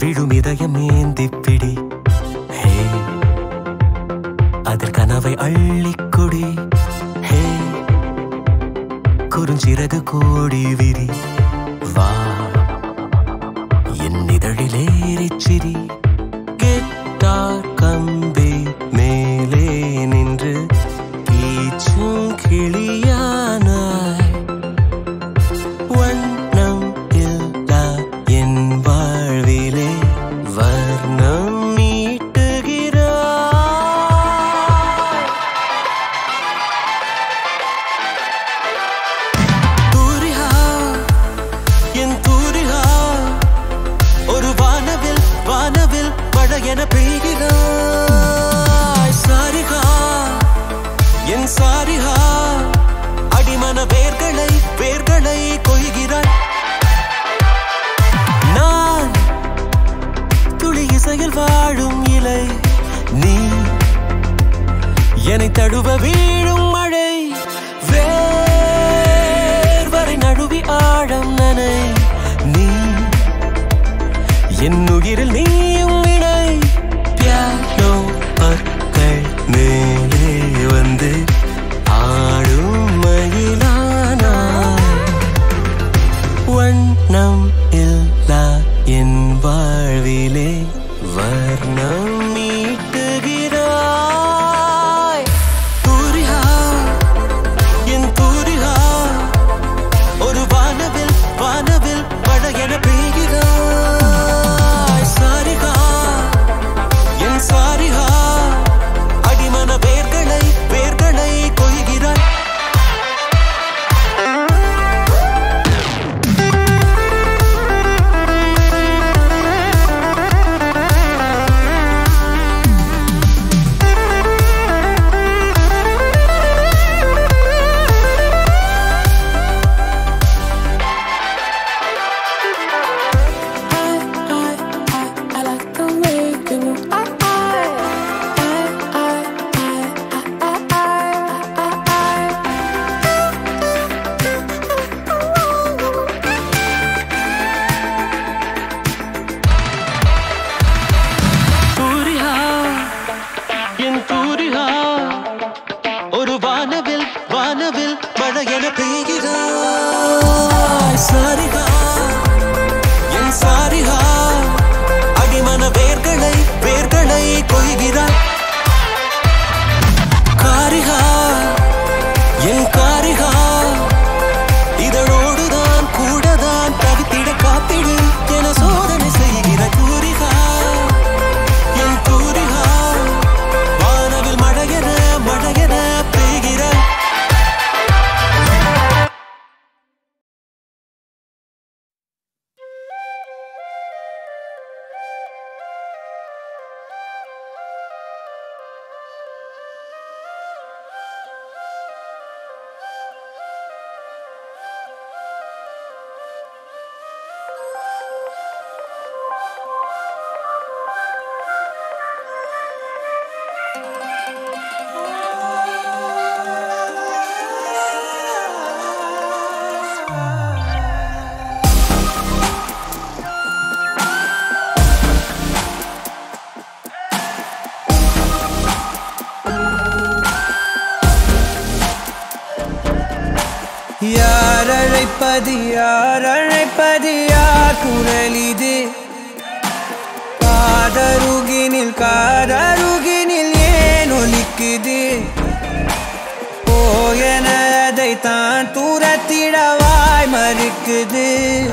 விழும் இதயம் ஏந்தி பிடி ஹே அதில் கனவை அள்ளிக்குடி ஹே குறுஞ்சிறகு கோடி விரி வா என் இதழிலேறிச் சிரி கெட்டார் கம்பி மேலே நின்று கீச்சும் கிளியானாய் வண்ணம் இல்லா என் வாழ்விலே வர்ணம் நீட்டுகிறாய் தூரிகா என் தூரிகா ஒரு வானவில் வானவில் மழை என பெய்கிறாய் சாரிகா என் சாரிகா அடிமன வேர்களை வேர்களை கொய்கிறாய் நான் துளி இசையில் வாழும் இலை நீ என்னை தழுவ வீழும் மழை வேர்வரை நழுவி ஆழம் நனை நீ என் உயிரில் நீயும் இணை பியானோ பற்கள் மேலே வந்து ஆடும் மயிலானாய் வண்ணம் இல்லா என் வாழ்விலே வர்ணம் மீட்டுகிறாய் தூரிகா என் தூரிகா ஒரு வானவில் வானவில் மழை என பெய்கிறாய் சாரிகா என் சாரிகா அடிமன வேர்களை வேர்களை கொய்கிறாய் I like the way you I, I, I, I, I, I, I, தூரிகா என் தூரிகா ஒரு வானவில் வானவில் மழை என பெய்கிறாய் சாரிகா என் சாரிகா அடிமன வேர்களை வேர்களை கொய்கிறாய் காரிகா என் காரிகா இதழோடுதான் கூடதான் தவித்திட காத்திடு என சோதனை செய்கிற கூறிகா என் கூறிகா வானவில் மழையென மழையென பெய்கிறாய் யார் அழைப்பது யார் அழைப்பது யார் குரல் இது காதருகினில் காதருகினில் ஏன் ஒலிக்குது போயனதை தான் தூரத்திடவாய் மறுக்குது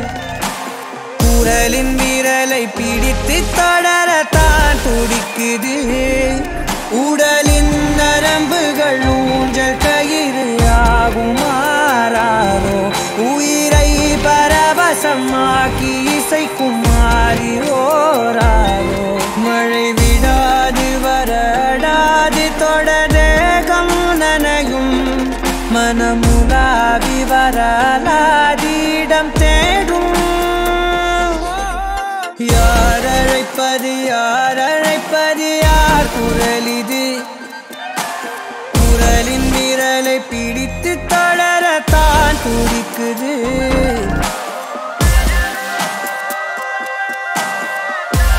குரலின் விரலை பிடித்து தொடரத்தான் துடிக்குது உடலின் நரம்புகள் ஊஞ்சல் கயிறு ஆகும் மாறாரோ உயிரை பரவசமாக்கி இசைக்கும் மாறி ஓராரோ மழை விடாது வரடாது தொடரேகம் நனையும் மனமுலாவி வரலாதிடம் தேடும் யார் அழைப்பது யார் அழைப்பது யார் குரல் இது குரலின் விரலை பிடித்து தொடரத்தான் துடிக்குது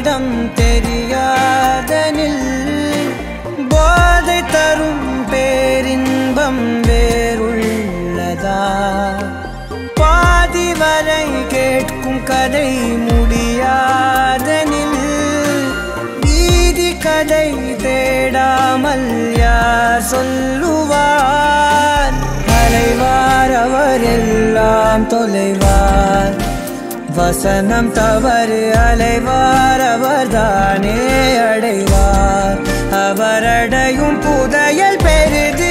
இடம் தெரியாதனில் போதை தரும் பேரின்பம் வேறுள்ளதா பாதி வரை கேட்கும் கதை முடியாதனில் வீதி கதை தேடாமல் யார் சொல்லுவார் அலைவார் அவர் எல்லாம் தொலைவார் வசனம் தவறு அலைவார் அவர்தானே அடைவார் அவரடையும் புதையல் பெரிது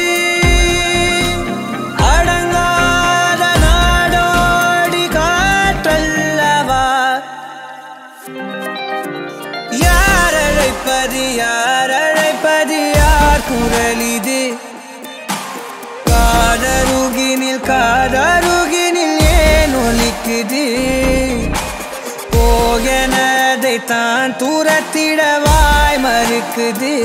அடங்காத நாடோடி காற்றல்லவா யார் அழைப்பது யார் அழைப்பது யார் குரல் இது காதருகினில் காதருகினில் ஏன் ஒலிக்குது போகனதை தான் தூரத்திடவாய் மறுக்குது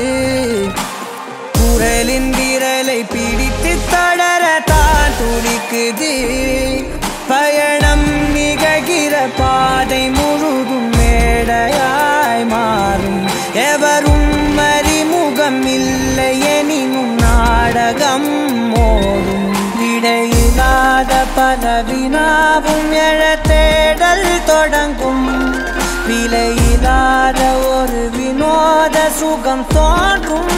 குரலின் விரலை பிடித்து தொடர தான் துடிக்குது பயணம் நிகழ்கிற பாதை முழுதும் மேடையாய் மாறும் எவரும் அறிமுகம் இல்லை எனினும் நாடகம் ஓடும் இடையில்லாத பல வினாவும் எழ தேடல் தொடங்கும் விலையில்லாத ஒரு வினோத சுகம் தோன்றும்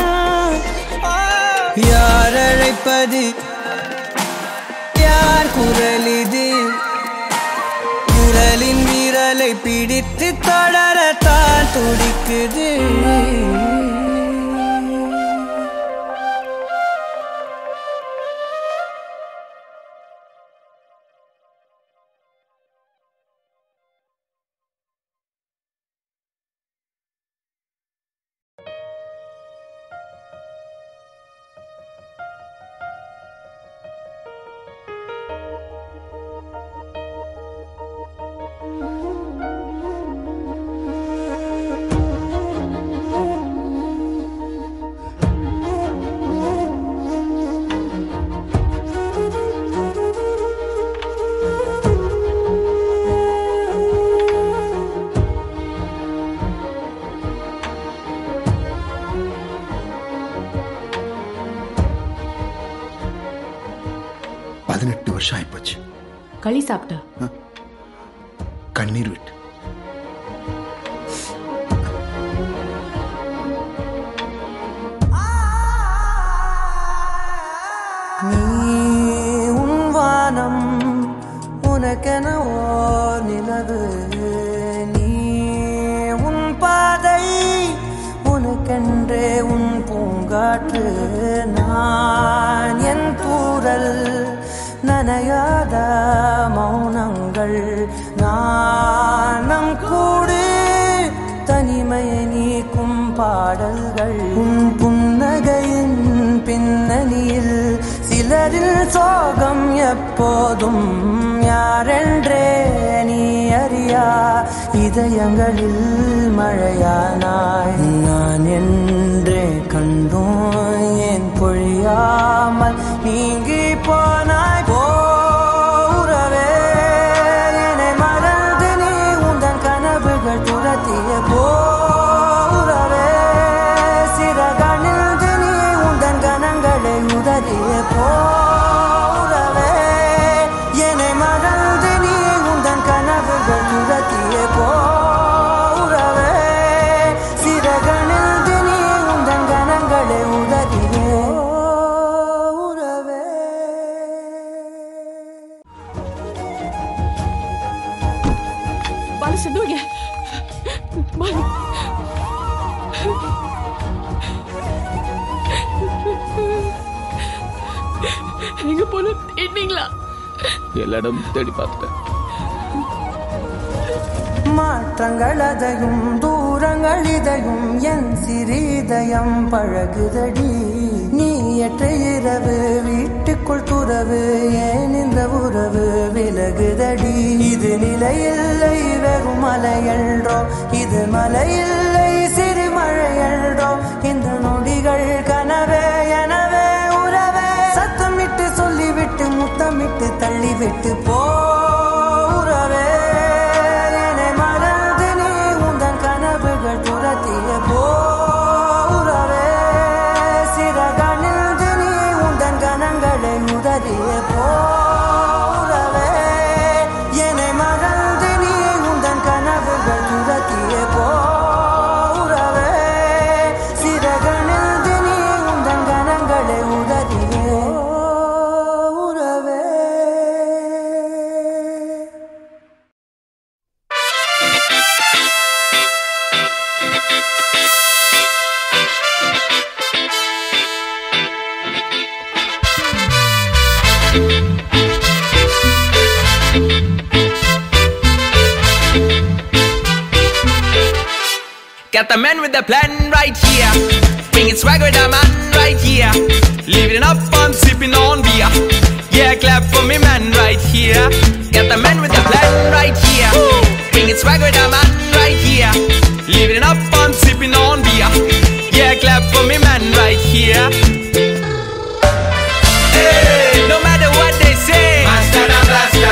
யார் அழைப்பது யார் குரல் இது குரலின் விரலை பிடித்து தொடரத்தான் துடிக்குது பதினெட்டு வருஷம் ஆயிப்போச்சு களி சாப்பிட்ட கண்ணீர் விட்டு நீ உன் வானம் உனக்கென ஓர் நிலவு நீ உன் பாதை உனக்கென்றே உன் பூங்காற்று நான் என் தூரல் நனையாத மௌனங்கள் நாணம் கூடு தனிமையை நீக்கும் பாடல்கள் உன் புன்னகையின் பின்னணியில் சிலரில் சோகம் எப்போதும் யாரென்றே நீ அறியா இதயங்களில் மழையானாய் நான் என்றே கண்டும் ஏன் பொழியாமல் நீங்கி போனாய் போறவே என்னை மறந்து நீ உந்தன் கனவுகள் துரத்திய போறவே சிறகணில் நீ உந்தன் கணங்களை உதறிய போறவே என்னை மறந்து நீ உந்தன் கனவுகள் துரத்திய போறவே சிறகணில் நீ உந்தன் கணங்களை உதறிய போறவே பாலு செந்து வைங்க பாலு எங்க போலும் தேடினீங்களா எல்லா இடமும் தேடி பார்த்துட்டேன் மாற்றங்கள் அதையும் தூரங்கள் இதையும் என் சிறிதயம் பழகுதடி நீ எற்ற இரவு வீட்டுக்குள் துறவு ஏன் இந்த உறவு விலகுதடி இது நிலையில்லை வெறும் மலையன்றோ இது மலையில்லை சிறு மழையன்றோ இந்த நொடிகள் கனவே எனவே உறவே சத்தமிட்டு சொல்லிவிட்டு முத்தமிட்டு தள்ளிவிட்டு போ உறவே என்னை மறந்து நீ உந்த Got the man with the plan right here. Bringing swag with the man right here. Living up on sipping on beer. Yeah, clap for me, man, right here. Got the man with the plan right here. Bringing swag with the man right here. Living up on sipping on beer. Yeah, clap for me, man, right here. Hey, no matter what they say, Master and Blaster.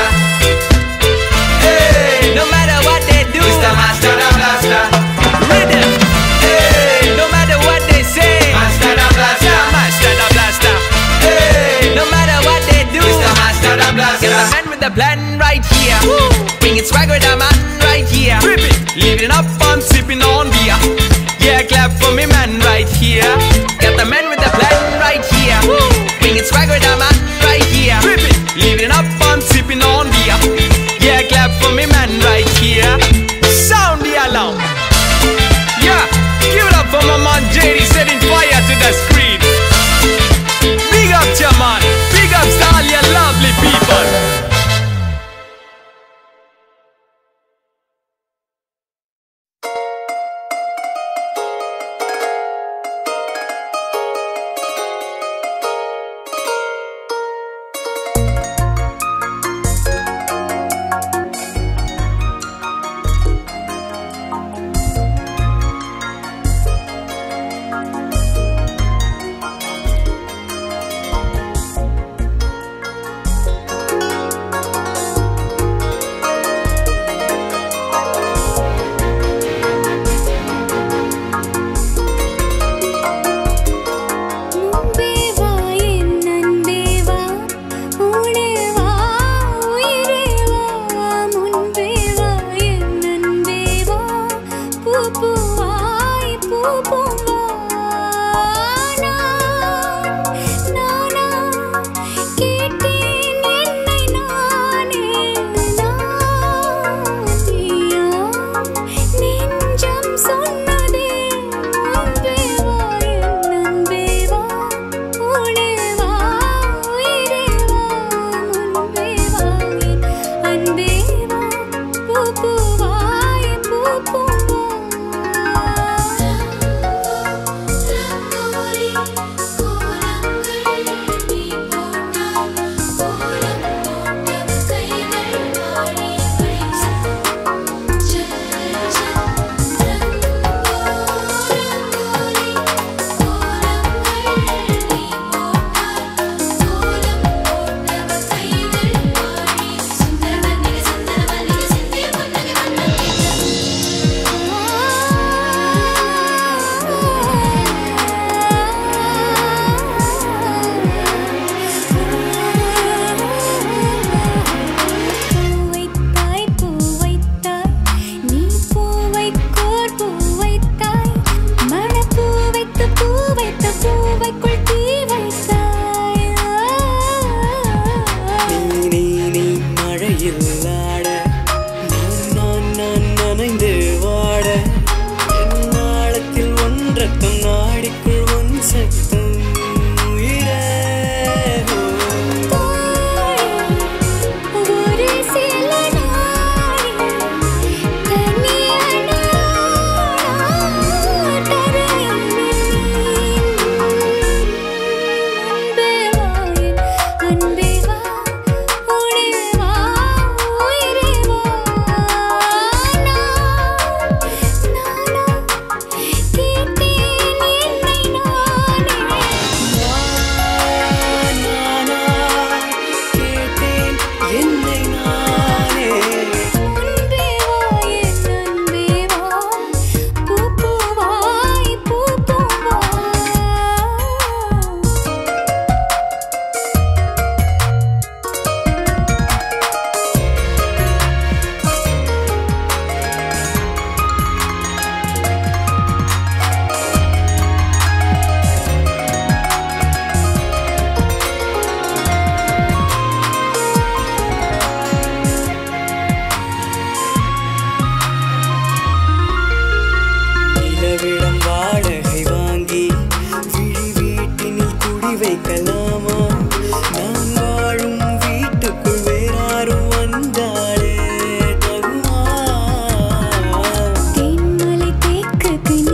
Hey, no matter what they do, Mr. Master and Blaster. Rhythm. Hey, no matter what they say, Master and Blaster. Master and Blaster. Hey, no matter what they do, Mr. Master and Blaster. Get the man with the plan right here. Bringing swag with the man right here. Living up on sipping on beer. Yeah, clap for me, man, right here. Got the man with the plan right here. Bringing swag with the man right here. Living up on sipping on beer. Yeah, clap for me, man, right here. Sound the alarm. Yeah, give it up for my man JD setting fire to the screen. Big up to your man. Big up to all your lovely people. முன்பே வா என் அன்பே வா உனே வா உயிரே வா முன்பே வா என் அன்பே வா பூ பூவாய் பூ பூவா நானா கேட்டேன் என்னை நானே நானியா நெஞ்சம் சொன்னதே அன்பே வா என் அன்பே வா உனே வா உயிரே வா முன்பே வா என் அன்பே வா பூ பூவாய் பூ பூவைத்தாய் பூவைத்தாய் நீ பூவைக்கோர் பூவைத்தாய் மணப்பூ வைத்து பூ வைத்த பூவைக்குள் தீ வைத்தாய் நீ நீ நீ மழையில் ஆட நான் நான் நான் நனைந்து வாட என் நாளத்தில் ஒன்றக்கம் நாடிக்குள் ஒன் சத்தம் உயிரே ஒரு சில நாள் தனியான அன்பே வா என் அன்பே வா உனே வா உயிரே வா நானா கேட்டேன் என்னை நானே நானா கேட்டேன் என்னை நானே அன்பே வா என் அன்பே வா பூ பூவாய் பூ பூவா நிலவிடம் வாடகை வாங்கி விழி வீட்டினில் குடி வைக்கலாமா நான் வாழும் வீட்டுக்குள் வேறாரும் வந்தாலே தகுமா தேன்மலை தேக்குக்கு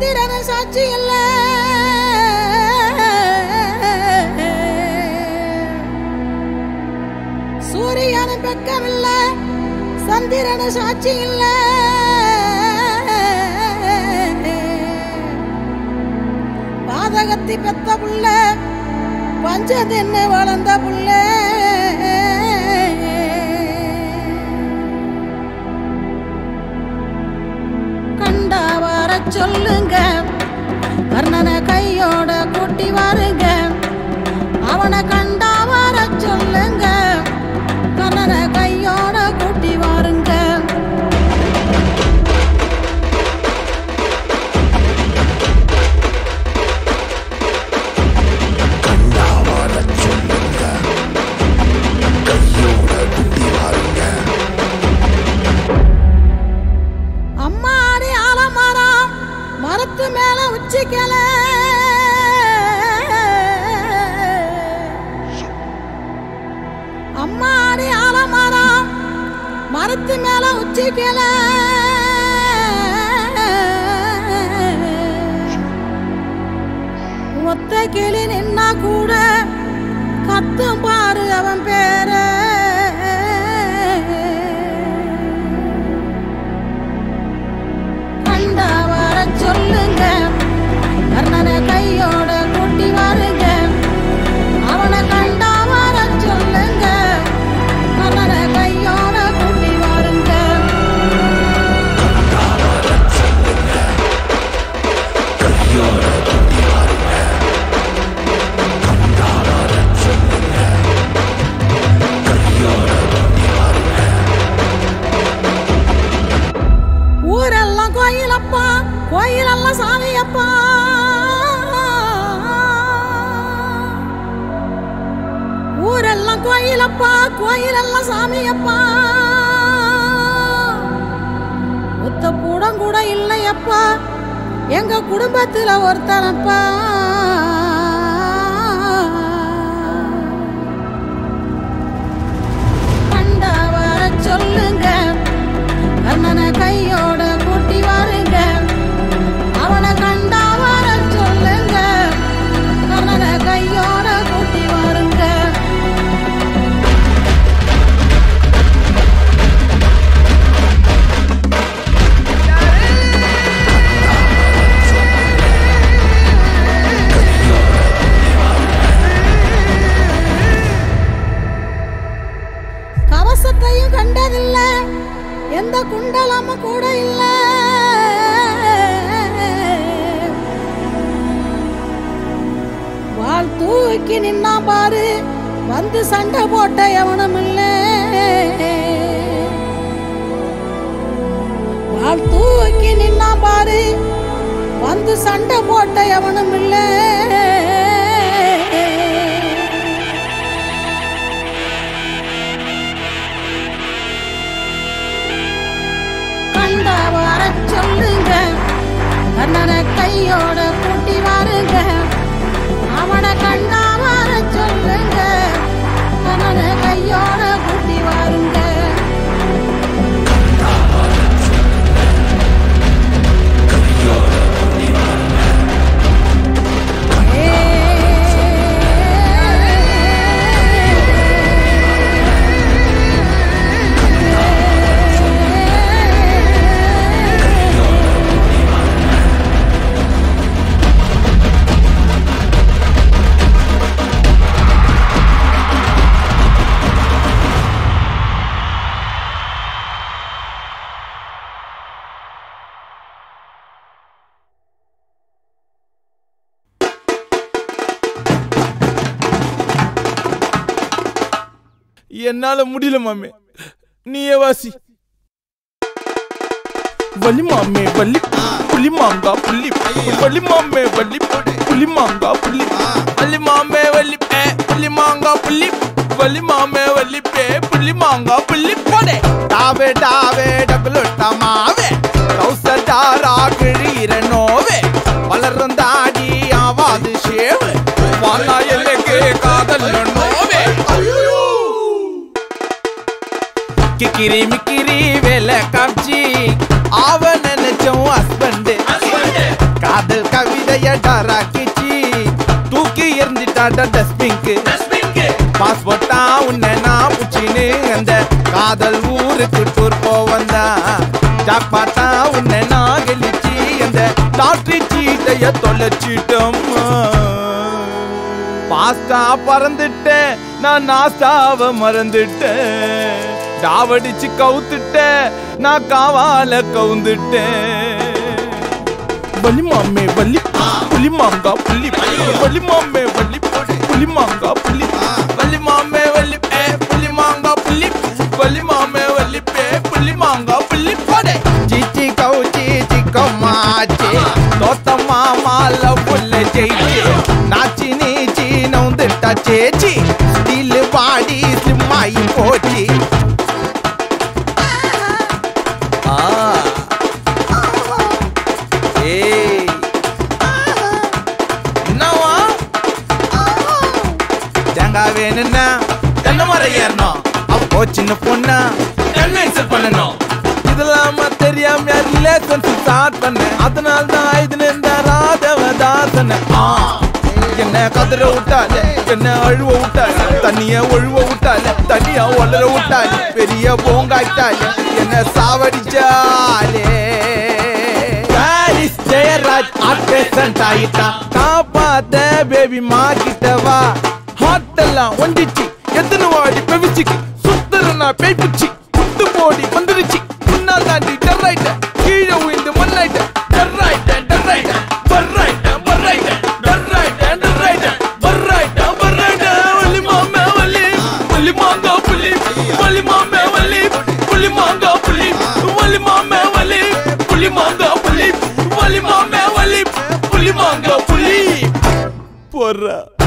சந்திரன சாட்சி இல்ல சூரியன பக்கம் இல்ல சந்திரன சாட்சி இல்ல பாதகத்தி பெத்த புள்ள பஞ்சதென்ன வளர்ந்த புள்ள கண்டா வர சொல்லுங்க கர்ணனை கையோட கூட்டி வாருங்க அவனை கண்டா வர சொல்லுங்க கர்ணனை கையோட கூட்டி வாருங்க அம்மாடி ஆலமரம் மரத்து மேல உச்சிக்கல அம்மாடி ஆலமரம் மரத்து மேல உச்சிக்கல ஒத்த கிளி நின்னா கூட கத்தும் பாரு அவன் பேர கண்டா வர சொல்லுங்க கர்ணனை கையோட கூட்டி வாருங்க அவனை கண்டா வர சொல்லுங்க கர்ணனை கையோட கூட்டி வாருங்க ஊரெல்லாம் கோயிலப்பா கோயிலெல்லாம் சாமியப்பா ஊரெல்லாம் கோயிலப்பா கோயிலெல்லாம் சாமியப்பா ஒத்த கூடம் கூட இல்லையப்பா எங்க குடும்பத்துல ஒருத்தனப்பா கண்டா வர சொல்லுங்க கண்ணனை கையோட கூட்டி வாருங்க அவனை கண்டா வர சொல்லுங்க கண்ணனை கையோட கூட்டி வாருங்க கவசத்தையும் கண்டதில்ல எந்த குண்டலமும் கூட இல்ல வாழ் தூக்கி நின்னா பாரு வந்து சண்டை போட்ட எவனும் இல்ல வாழ் தூக்கி நின்னா பாரு வந்து சண்டை போட்ட எவனும் இல்லை கண்டா வர சொல்லுங்க கண்ணனை கையோட கூட்டி வாருங்க அவனை கண்டா வர சொல்லுங்க கண்ணனை கையோட கூட்டி வாருங்க என்னால முடியல மாமே நீயே வாசி வலி மாமே வலி புலி மாங்கா புள்ளி வலி மாமே வலி புலி மாங்கா புள்ளி வலி மாமே வலி பே புலி மாங்கா புள்ளி வலி மாமே வலி பே புலி மாங்கா புள்ளி போடே டாவே டாவே டபுளுட்ட மாவே கௌசடாரா கிழீர நோவே வளரும் தாடி ஆவாது ஷேவு வானா எல்லைக்கு காதல் நோவே கிக்கிரி மிக்கிரி வேலை காமிச்சி அவ நினைச்சோம் ஹஸ்பண்ட் விதைய டாராக்கிச்சி தூக்கி எறிஞ்சிட்டாட டஸ்பிங்க்கு பாஸ்போர்ட்டா உன்னை நான் புச்சின்னு அந்த காதல் ஊருக்கு டூர் போவந்தா ஜாக்பாட்டா உன்னை நான் கெளிச்சி அந்த லாட்ரி சீட்டைய தொலைச்சிட்டோம்மா பாஸ்டா பறந்துட்டேன் நான் நாஸ்டாவ மறந்துட்டேன் டாவடிச்சு கவுத்துட்டேன் நான் காவால கவுந்துட்டேன் வலி மாமே வலி புலி மாங்கா புலி வலி மாமே வலி புலி மாங்கா புலி வலி மாமே வலி பே புலி மாங்கா புலி வலி மாமே வலி பே புலி மாங்கா புலி படே சீச்சி கவுச்சி சிக்கம்மாச்சி தோத்த மாமால புல்ல ஜெயிச்சி நாச்சி நீச்சி நவுந்துட்டா சேச்சி ஸ்டீல் பாடி ஸ்லிம்மாயி போச்சி ஆ ஏய் என்னவா தேங்காய் வேணும்னா தென்னை மரம் ஏறணும் அப்போ சின்ன பொண்ணா கன்வென்சல் பண்ணணும் இதெல்லாம தெரியாம ரிலேஷன்ஷிப் ஸ்டார்ட் பண்ணேன் அதனால தான் இது இந்த ராதவதாசன ஆ என்ன கதற விட்டால என்ன அழுவ விட்டால தண்ணிய ஒழுவ விட்டால தண்ணிய ஒளர விட்டால பெரிய போங்காய்ட்டால என்ன சாவடிச்சாலே பாரிஸ் ஜெயராஜ் ஆர்டிஸ்ட் ஆயிட்டான் காப்பாத்த பேபி மாக்கிட்ட வா ஹார்ட் எல்லாம் ஒண்டிச்சு எத்தனை வாடி பெவிச்சுக்கு சுத்தரனா பேய் புச்சி குத்து போடி வந்துருச்சு முன்னால் தாண்டி டர்ராயிட்ட கீழே உயிந்து மண்ணாயிட்ட டர்ராயிட்ட டர்ராயிட்ட பர்ராயிட்ட பர்ராயிட்ட டர்ராயிட்ட டர்ராயிட்ட பர்ராயிட்ட பர்ராயிட்ட வலி மாமே வலி வலி மாங்கா புலி வலி மாமே வலி புலி மாங்கா புலி வலி மாமே வலி புலி மாங்கா புலி வலி மாமே வலி புலி மாங்கா புலி போடுறா